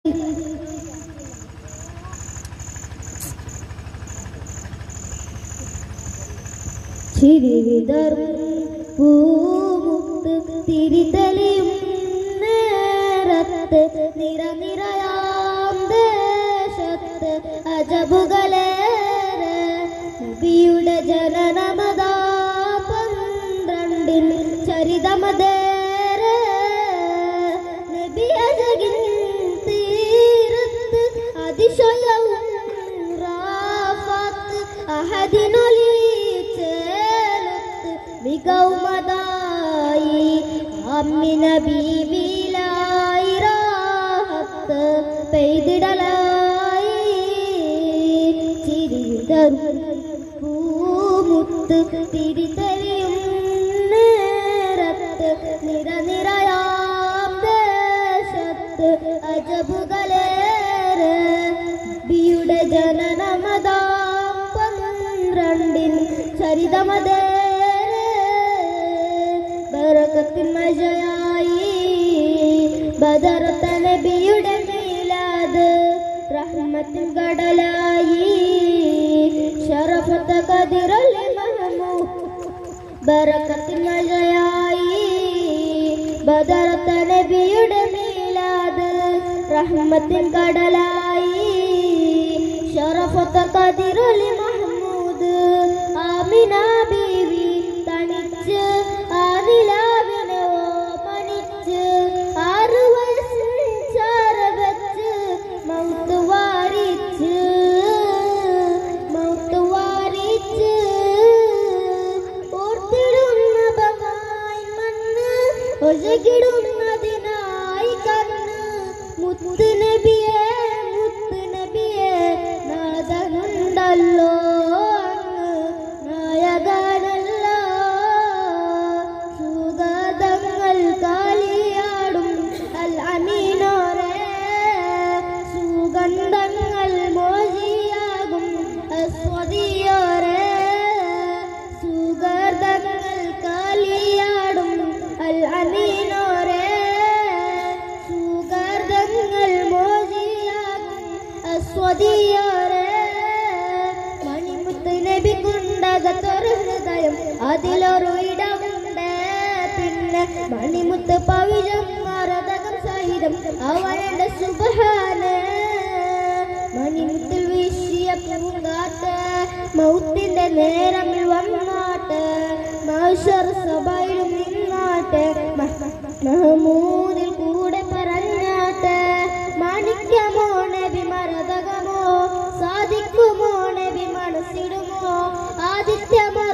ചിരിവിതറും പൂമുത്ത് തിരിതെളിയും നേരത്ത് നിറനിറയാം ദേശത്ത് അജബുകളേറെ നബിയുടെ ജനനമതാ പന്ത്രണ്ടിൽ ചരിതമതേറെ നബി അജകിൻ തീരത്ത് അതിശയവും റാഫത്ത് അഹദിനൊലി ചേലത്ത് മികവുമതായി അമ്മിന ബീവിലായി റാഹത്ത് പെയ്തിടലായി ചിരിതറും പൂമുത്ത് തിരിതെറിയും നേരത്ത് നിറനിറയാം ദേശത്ത് അജബുകളേറെ ബിയുടെ ജനനമതാ പന്ത്രണ്ടിൽ ചരിതമതേറെ ബറക്കത്തിൻ മഴയായി ബദറത്ത നബിയുടെ മീലാദ് റഹ്മത്തിൻ കടലായി ഷറഫത്ത കതിറലി മഹമൂദ് ബറക്കത്തിൻ മഴയായി ബദറത്ത നബിയുടെ മീലാദ് റഹ്മത്തിൻ കടലായി ഷറഫത്ത കതിറലി മഹമൂദ് ആമിന ബീവി തണിച്ച് ആ നിലാവിനെ ഓമനിച്ച് ആറ് വയസ്സിൽ ചാര വെച്ച് മൗത്ത് വാരിച്ച് മൗത്ത് വാരിച്ച് ഓർത്തിടുന്ന ഭഗവാൻ മണ്ണ് ഒഴുകിടുന്നതിനായി കണ്ണ് മുത്ത് നബിയെ മുത്ത് നബിയെ നാദനുണ്ടല്ലോ അങ്ങ് നായകനല്ലോ സുഗതങ്ങൾ കാലിയാടും അൽ അമീനോരെ സുഗന്ധങ്ങൾ മോചിയാകും അസ്വദിയോരെ സുഗന്ധങ്ങൾ കാലിയാടും അൽ അമീനോരെ സുഗന്ധങ്ങൾ മോചിയാകും അസ്വദിയോരെ മണിമുത്ത് നബിക്കുണ്ടകത്തൊരു ഹൃദയം അതിലൊരു ഇടമുണ്ട് പിന്നെ മണിമുത്ത് പവിഴം മരതകം സഹിതം അവനുടെ സുബഹാന മണിമുത്തിൽ വീശിയ പൂങ്കാട്ട് മൗത്തിന്റെ നേരമിൽ വന്നാട്ട് മഹ്ശർ സഭയിലും നിന്നാട്ട് മഹ- മഹമൂദിൽ കൂടെ പറഞ്ഞാട്ട് മാണിക്യമോ നബി മരതകമോ സാധിക്കുമോ നബി മനസ്സിടുമോ ആദിത്യമോ